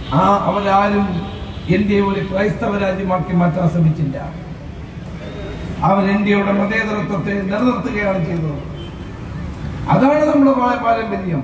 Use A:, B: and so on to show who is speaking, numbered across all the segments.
A: ആ അവരാരും ഇന്ത്യയെ ഒരു ക്രൈസ്തവ രാജ്യമാക്കി മാറ്റാൻ ശ്രമിച്ചില്ല അവർ ഇന്ത്യയുടെ മതേതരത്വത്തെ നിലനിർത്തുകയാണ് ചെയ്തത് അതാണ് നമ്മുടെ പാ- പാരമ്പര്യം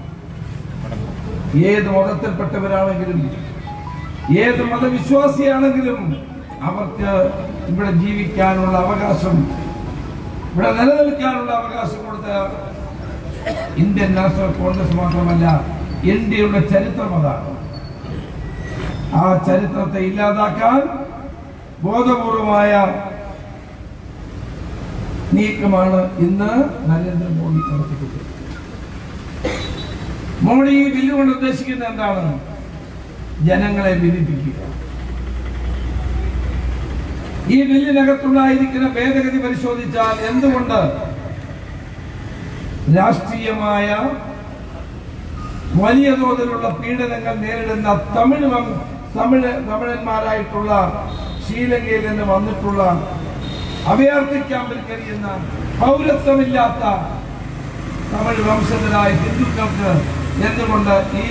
A: ഏത് മതത്തിൽപ്പെട്ടവരാണെങ്കിലും ഏത് മതവിശ്വാസിയാണെങ്കിലും അവർക്ക് ഇവിടെ ജീവിക്കാനുള്ള അവകാശം ഇവിടെ നിലനിൽക്കാനുള്ള അവകാശം കൊടുത്ത ഇന്ത്യൻ നാഷണൽ കോൺഗ്രസ് മാത്രമല്ല ഇന്ത്യയുടെ ചരിത്രം അതാണ് ആ ചരിത്രത്തെ ഇല്ലാതാക്കാൻ ബോധപൂർവമായ നീക്കമാണ് ഇന്ന് നരേന്ദ്രമോദി നടത്തിക്കുന്നത് മോഡി ഈ ബില്ല് കൊണ്ട് ഉദ്ദേശിക്കുന്നത് എന്താണ് ജനങ്ങളെ ഭിന്നിപ്പിക്കുക ഈ ബില്ലിനകത്തുണ്ടായിരിക്കുന്ന ഭേദഗതി പരിശോധിച്ചാൽ എന്തുകൊണ്ട് രാഷ്ട്രീയമായ വലിയ തോതിലുള്ള പീഡനങ്ങൾ നേരിടുന്ന തമിഴ് വം- തമിഴ് തമിഴന്മാരായിട്ടുള്ള ശ്രീലങ്കയിൽ നിന്ന് വന്നിട്ടുള്ള അഭയാർത്ഥി ക്യാമ്പിൽ കഴിയുന്ന പൗരത്വമില്ലാത്ത തമിഴ് വംശജരായ ഹിന്ദുക്കൾക്ക് എന്തുകൊണ്ട് ഈ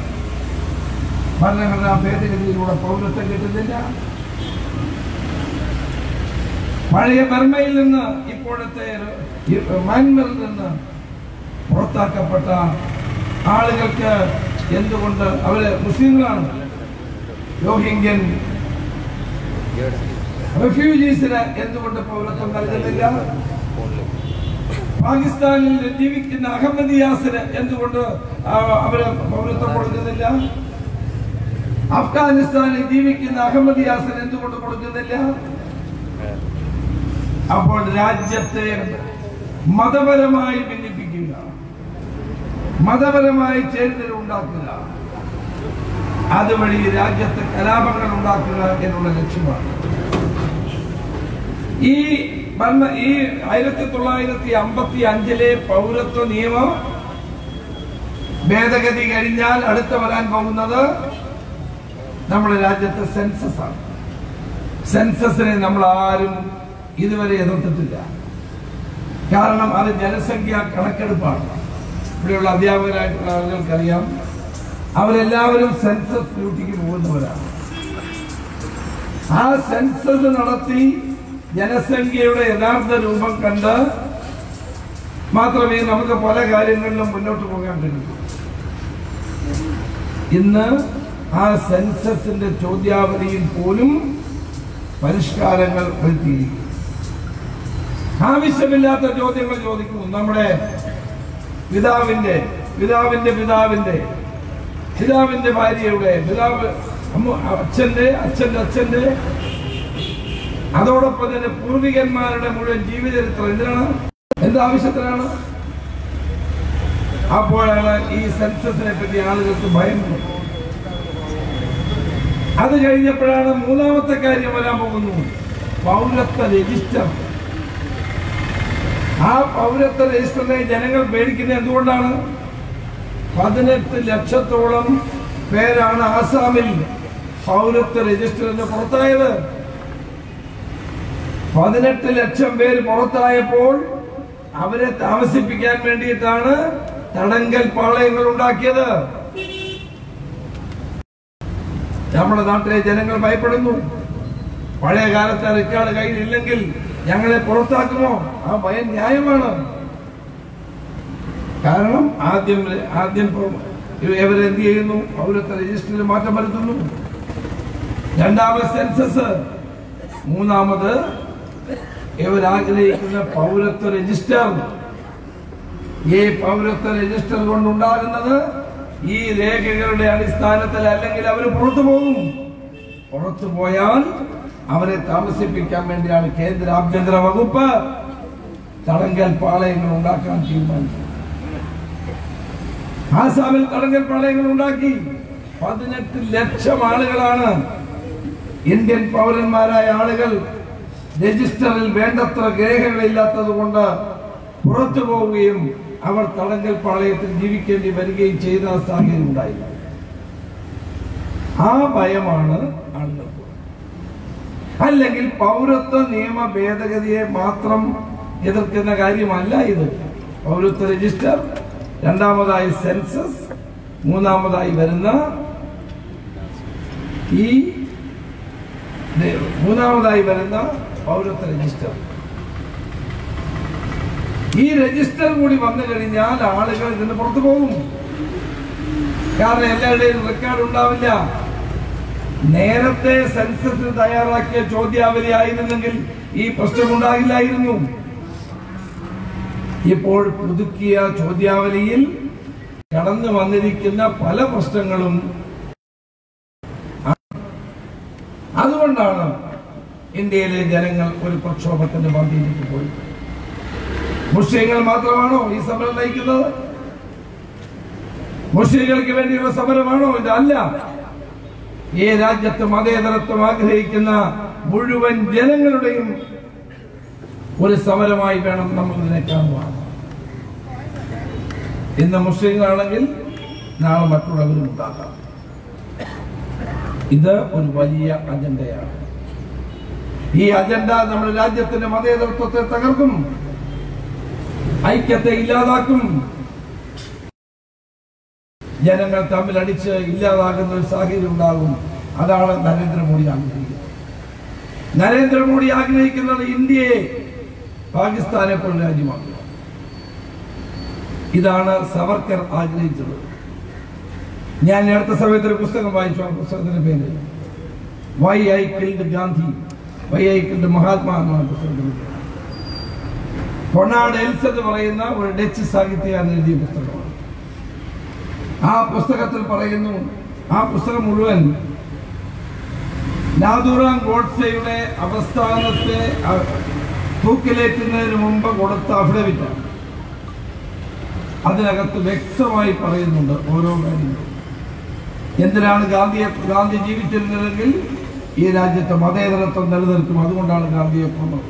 A: ഭരണഘടനാ ഭേദഗതിയിലൂടെ പൗരത്വം കിട്ടുന്നില്ല പഴയ ബർമയിൽ നിന്ന് ഇപ്പോഴത്തെ ഈ മ്യാൻമറിൽ നിന്ന് പുറത്താക്കപ്പെട്ട ആളുകൾക്ക് എന്തുകൊണ്ട് അവര് മുസ്ലിങ്ങളാണ് രോഹിംഗ്യൻ റെഫ്യൂജീസിന് എന്തുകൊണ്ട് പൗരത്വം നൽകുന്നില്ല പാകിസ്ഥാനിൽ ജീവിക്കുന്ന അഹമ്മദിയാസിന് എന്തുകൊണ്ട് ആ- അവര് പൗരത്വം കൊടുക്കുന്നില്ല അഫ്ഗാനിസ്ഥാനിൽ ജീവിക്കുന്ന അഹമ്മദിയാസിന് എന്തുകൊണ്ട് കൊടുക്കുന്നില്ല അപ്പോൾ രാജ്യത്തെ മതപരമായി ഭിന്നിപ്പിക്കുക മതപരമായി ചേരുതൽ ഉണ്ടാക്കുക അതുവഴി രാജ്യത്ത് കലാപങ്ങൾ ഉണ്ടാക്കുക എന്നുള്ള ലക്ഷ്യമാണ് ഈ ഭരണ ഈ ആയിരത്തി തൊള്ളായിരത്തി അമ്പത്തി അഞ്ചിലെ പൗരത്വ നിയമം ഭേദഗതി കഴിഞ്ഞാൽ അടുത്ത വരാൻ പോകുന്നത് നമ്മുടെ രാജ്യത്തെ സെൻസസ് ആണ് സെൻസസിനെ നമ്മൾ ആരും ഇതുവരെ എതിർത്തിട്ടില്ല കാരണം അത് ജനസംഖ്യ കണക്കെടുപ്പാണ് ഇവിടെയുള്ള അധ്യാപകരായിട്ടുള്ള ആളുകൾക്കറിയാം അവരെല്ലാവരും സെൻസസ് ഡ്യൂട്ടിക്ക് പോകുന്നവരാണ് ആ സെൻസസ് നടത്തി ജനസംഖ്യയുടെ യഥാർത്ഥ രൂപം കണ്ട് മാത്രമേ നമുക്ക് പല കാര്യങ്ങളിലും മുന്നോട്ട് പോകാൻ കഴിയൂ ഇന്ന് ആ സെൻസസിന്റെ ചോദ്യാവലിയിൽ പോലും പരിഷ്കാരങ്ങൾ വരുത്തിയിരിക്കും ആവശ്യമില്ലാത്ത ചോദ്യങ്ങൾ ചോദിക്കുന്നു നമ്മുടെ പിതാവിന്റെ പിതാവിന്റെ പിതാവിന്റെ പിതാവിന്റെ ഭാര്യയുടെ പിതാവ് അമ്മ അച്ഛന്റെ അച്ഛന്റെ അച്ഛന്റെ അതോടൊപ്പം തന്നെ പൂർവികന്മാരുടെ മുഴുവൻ ജീവചരിത്രം എന്തിനാണ് എന്താവശ്യത്തിനാണ് അപ്പോഴാണ് ഈ സെൻസസിനെ പറ്റി ആളുകൾക്ക് ഭയം തോന്നുന്നത്. അത് കഴിഞ്ഞപ്പോഴാണ് മൂന്നാമത്തെ കാര്യം വരാൻ പോകുന്നു പൗരത്വ രജിസ്റ്റർ ആ പൗരത്വ രജിസ്റ്ററിനെ ജനങ്ങൾ പേടിക്കുന്നത് എന്തുകൊണ്ടാണ് പതിനെട്ട് ലക്ഷത്തോളം പേരാണ് ആസാമിൽ പൗരത്വ രജിസ്റ്ററിന് പുറത്തായത് പതിനെട്ട് ലക്ഷം പേര് പുറത്തായപ്പോൾ അവരെ താമസിപ്പിക്കാൻ വേണ്ടിയിട്ടാണ് തടങ്കൽ പാളയങ്ങൾ ഉണ്ടാക്കിയത് നമ്മുടെ നാട്ടിലെ ജനങ്ങൾ ഭയപ്പെടുന്നു പഴയ കാലത്തെ റെക്കോർഡ് കയ്യിലില്ലെങ്കിൽ ഞങ്ങളെ പുറത്താക്കുമോ ആ ഭയം ന്യായമാണ് കാരണം ആദ്യം ആദ്യം ഇവരെന്ത് ചെയ്യുന്നു പൗരത്വ രജിസ്റ്ററിൽ മാറ്റം വരുത്തുന്നു രണ്ടാമത് സെൻസസ് മൂന്നാമത് ഇവരാഗ്രഹിക്കുന്ന പൗരത്വ രജിസ്റ്റർ ഈ പൗരത്വ രജിസ്റ്റർ കൊണ്ടുണ്ടാകുന്നത് ഈ രേഖകളുടെ അടിസ്ഥാനത്തിൽ അല്ലെങ്കിൽ അവർ പുറത്തു പോകും പുറത്തു പോയാൽ അവരെ താമസിപ്പിക്കാൻ വേണ്ടിയാണ് കേന്ദ്ര ആഭ്യന്തര വകുപ്പ് തടങ്കൽ പാളയങ്ങൾ ഉണ്ടാക്കാൻ തീരുമാനിച്ചത് ആസാമിൽ തടങ്കൽ പാളയങ്ങൾ ഉണ്ടാക്കി പതിനെട്ട് ലക്ഷം ആളുകളാണ് ഇന്ത്യൻ പൗരന്മാരായ ആളുകൾ രജിസ്റ്ററിൽ വേണ്ടത്ര രേഖകളില്ലാത്തത് കൊണ്ട് പുറത്തു പോവുകയും അവർ തടങ്കൽ പാളയത്തിൽ ജീവിക്കേണ്ടി വരികയും ചെയ്ത സാഹചര്യം ഉണ്ടായി ആ ഭയമാണ് ആളുകൾക്ക് അല്ലെങ്കിൽ പൗരത്വ നിയമ ഭേദഗതിയെ മാത്രം എതിർക്കുന്ന കാര്യമല്ല ഇത് പൗരത്വ രജിസ്റ്റർ രണ്ടാമതായി സെൻസസ് മൂന്നാമതായി വരുന്ന ഈ ദേ- മൂന്നാമതായി വരുന്ന പൗരത്വ രജിസ്റ്റർ ഈ രജിസ്റ്റർ കൂടി വന്നു കഴിഞ്ഞാൽ ആളുകൾ ഇതിന് പുറത്തു പോകും കാരണം എല്ലാവരുടെയും റെക്കോർഡ് ഉണ്ടാവില്ല നേരത്തെ സെൻസസിന് തയ്യാറാക്കിയ ചോദ്യാവലി ആയിരുന്നെങ്കിൽ ഈ പ്രശ്നമുണ്ടാകില്ലായിരുന്നു ഇപ്പോൾ പുതുക്കിയ ചോദ്യാവലിയിൽ കടന്നു വന്നിരിക്കുന്ന പല പ്രശ്നങ്ങളും അതുകൊണ്ടാണ് ഇന്ത്യയിലെ ജനങ്ങൾ ഒരു പ്രക്ഷോഭത്തിന്റെ പന്തിയിലേക്ക് പോയി മുസ്ലിങ്ങൾ മാത്രമാണോ ഈ സമരം നയിക്കുന്നത് മുസ്ലിങ്ങൾക്ക് വേണ്ടിയുള്ള സമരമാണോ ഇത് അല്ല ഈ രാജ്യത്ത് മതേതരത്വം ആഗ്രഹിക്കുന്ന മുഴുവൻ ജനങ്ങളുടെയും ഒരു സമരമായി വേണം നമ്മൾ ഇതിനെ കാണുവാൻ ഇന്ന് മുസ്ലിങ്ങളാണെങ്കിൽ നാളെ മറ്റുള്ളവരും ഉണ്ടാകാം ഇത് ഒരു വലിയ അജണ്ടയാണ് ഈ അജണ്ട നമ്മുടെ രാജ്യത്തിന്റെ മതേതരത്വത്തെ തകർക്കും ഐക്യത്തെ ഇല്ലാതാക്കും ജനങ്ങൾ തമ്മിൽ അടിച്ച് ഇല്ലാതാകുന്ന ഒരു സാഹചര്യം ഉണ്ടാകും അതാണ് നരേന്ദ്രമോദി ആഗ്രഹിക്കുന്നത് നരേന്ദ്രമോദി ആഗ്രഹിക്കുന്നത് ഇന്ത്യയെ പാകിസ്ഥാനെ പോലെ രാജ്യമാക്കുക ഇതാണ് സവർക്കർ ആഗ്രഹിച്ചത് ഞാൻ ഈ അടുത്ത സമയത്ത് ഒരു പുസ്തകം വായിച്ചു ആ പുസ്തകത്തിന്റെ പേര് why I killed Gandhi why I killed Mahatma എന്നാണ് പുസ്തകത്തിന്റെ പേര് കൊണാഡ് എൽസ് എന്ന് പറയുന്ന ഒരു ഡച്ച് സാഹിത്യകാരൻ എഴുതിയ പുസ്തകമാണ് ആ പുസ്തകത്തിൽ പറയുന്നു ആ പുസ്തകം മുഴുവൻ നാദുറാം ഗോഡ്സെയുടെ അവസ്ഥാനത്തെ അ- തൂക്കിലേറ്റുന്നതിന് മുമ്പ് കൊടുത്ത അഫിഡവിറ്റാണ് അതിനകത്ത് വ്യക്തമായി പറയുന്നുണ്ട് ഓരോ കാര്യങ്ങളും എന്തിനാണ് ഗാന്ധിയെ ഗാന്ധി ജീവിച്ചിരുന്നതെങ്കിൽ ഈ രാജ്യത്തെ മതേതരത്വം നിലനിൽക്കും അതുകൊണ്ടാണ് ഗാന്ധിയെ കൊന്നത്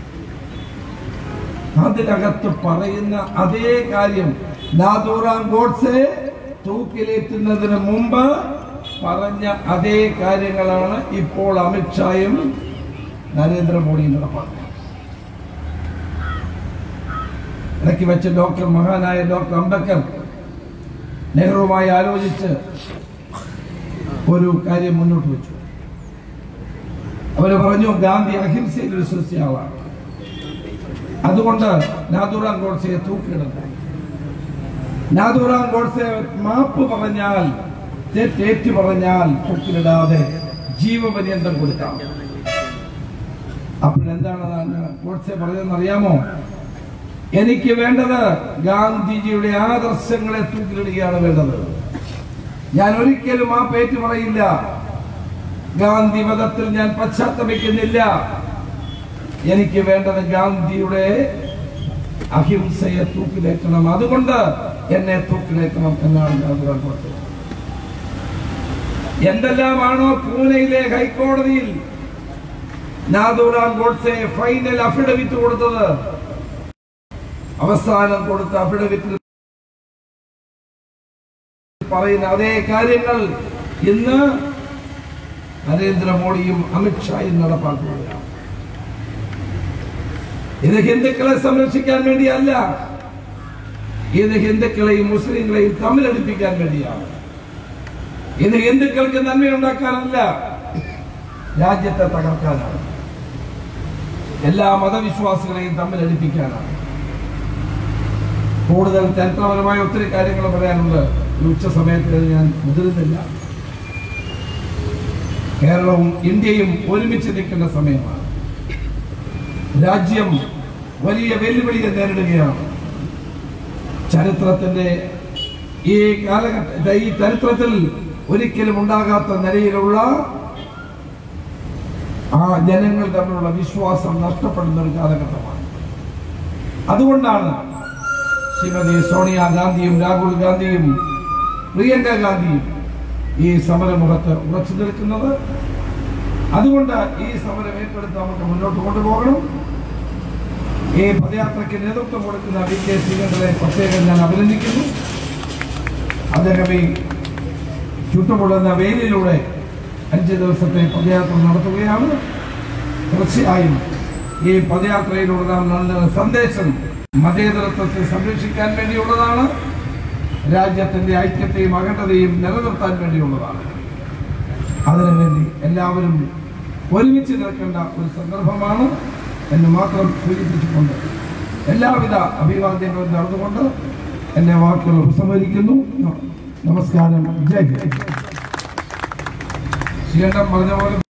A: അതിനകത്ത് പറയുന്ന അതേ കാര്യം നാദൂറാം ഗോഡ്സെ തൂക്കിലേറ്റുന്നതിന് മുമ്പ് പറഞ്ഞ അതേ കാര്യങ്ങളാണ് ഇപ്പോൾ അമിത്ഷായും നരേന്ദ്രമോദിയും നടപ്പാക്കുന്നത് ഇടയ്ക്ക് വെച്ച് ഡോക്ടർ മഹാനായ ഡോക്ടർ അംബേദ്കർ നെഹ്റുവുമായി ആലോചിച്ച് ഒരു കാര്യം മുന്നോട്ട് വെച്ചു അവര് പറഞ്ഞു ഗാന്ധി അഹിംസയിൽ വിശ്വസിച്ച ആളാണ് അതുകൊണ്ട് നാദുറാം ഗോഡ്സയെ തൂക്കിയിടണം നാദുറാം ഗോഡ്സെ മാപ്പ് പറഞ്ഞാൽ തെറ്റേറ്റു പറഞ്ഞാൽ തൂക്കിലിടാതെ ജീവപര്യന്തം കൊടുക്കാം അപ്പോഴെന്താണ് ഗോഡ്സെ പറഞ്ഞതെന്ന് അറിയാമോ എനിക്ക് വേണ്ടത് ഗാന്ധിജിയുടെ ആദർശങ്ങളെ തൂക്കിലിടുകയാണ് വേണ്ടത് ഞാൻ ഒരിക്കലും ആ പേറ്റ് പറയില്ല ഗാന്ധി മതത്തിൽ ഞാൻ പശ്ചാത്തപിക്കുന്നില്ല എനിക്ക് വേണ്ടത് ഗാന്ധിയുടെ അഹിംസയെ തൂക്കിലേറ്റണം അതുകൊണ്ട് എന്നെ തൂക്കിലേറ്റണം എന്നാണ് ഗാന്ധികൾ പറഞ്ഞത് എന്തെല്ലാമാണോ പൂനെയിലെ ഹൈക്കോടതിയിൽ നാദൂറാം ഗോഡ്സെ ഫൈനൽ അഫിഡവിറ്റ് കൊടുത്തത് അവസാനം കൊടുത്ത അഫിഡവിറ്റിൽ പറയുന്ന അതേ കാര്യങ്ങൾ ഇന്ന് നരേന്ദ്രമോദിയും അമിത്ഷായും നടപ്പാക്കുകയാണ് ഇത് ഹിന്ദുക്കളെ സംരക്ഷിക്കാൻ വേണ്ടിയല്ല ഇത് ഹിന്ദുക്കളെയും മുസ്ലിങ്ങളെയും തമ്മിലടിപ്പിക്കാൻ വേണ്ടിയാണ് ഇത് ഹിന്ദുക്കൾക്ക് നന്മയുണ്ടാക്കാനല്ല രാജ്യത്തെ തകർക്കാനാണ് എല്ലാ മതവിശ്വാസികളെയും തമ്മിലടിപ്പിക്കാനാണ് കൂടുതൽ ചരിത്രപരമായ ഒത്തിരി കാര്യങ്ങൾ പറയാനുണ്ട് ഈ ഉച്ച സമയത്ത് ഞാൻ മുതിരുന്നില്ല കേരളവും ഇന്ത്യയും ഒരുമിച്ച് നിൽക്കുന്ന സമയമാണ് രാജ്യം വലിയ വെല്ലുവിളിയെ നേരിടുകയാണ് ചരിത്രത്തിന്റെ ഈ കാലഘട്ട ഈ ചരിത്രത്തിൽ ഒരിക്കലും ഉണ്ടാകാത്ത നിലയിലുള്ള ആ ജനങ്ങൾ തമ്മിലുള്ള വിശ്വാസം നഷ്ടപ്പെടുന്ന ഒരു കാലഘട്ടമാണ് അതുകൊണ്ടാണ് ശ്രീമതി സോണിയാഗാന്ധിയും രാഹുൽ ഗാന്ധിയും പ്രിയങ്ക ഗാന്ധിയും ഈ സമരമുഖത്ത് ഉറച്ചു നിൽക്കുന്നത് അതുകൊണ്ട് ഈ സമരം ഏറ്റെടുത്ത് നമുക്ക് മുന്നോട്ട് കൊണ്ടുപോകണം ഈ പദയാത്രയ്ക്ക് നേതൃത്വം കൊടുക്കുന്ന വി കെ ശ്രീകണ്ഠനെ പ്രത്യേകം ഞാൻ അഭിനന്ദിക്കുന്നു അദ്ദേഹം ഈ ചുട്ടുപൊള്ളുന്ന വെയിലിലൂടെ അഞ്ച് ദിവസത്തെ പദയാത്ര നടത്തുകയാണ് തീർച്ചയായും ഈ പദയാത്രയിലൂടെ നാം നൽകുന്ന സന്ദേശം മതേതരത്വത്തെ സംരക്ഷിക്കാൻ വേണ്ടിയുള്ളതാണ് രാജ്യത്തിന്റെ ഐക്യത്തെയും അഖണ്ഡതയും നിലനിർത്താൻ വേണ്ടിയുള്ളതാണ് അതിനുവേണ്ടി എല്ലാവരും ഒരുമിച്ച് നിൽക്കേണ്ട ഒരു സന്ദർഭമാണ് എന്ന് മാത്രം സൂചിപ്പിച്ചുകൊണ്ട് എല്ലാവിധ അഭിവാദ്യങ്ങളും നടന്നുകൊണ്ട് എൻ്റെ വാക്കുകൾ ഉപസംഹരിക്കുന്നു നമസ്കാരം ജയ് ജയ് ശ്രീകണ്ഠം പറഞ്ഞ പോലെ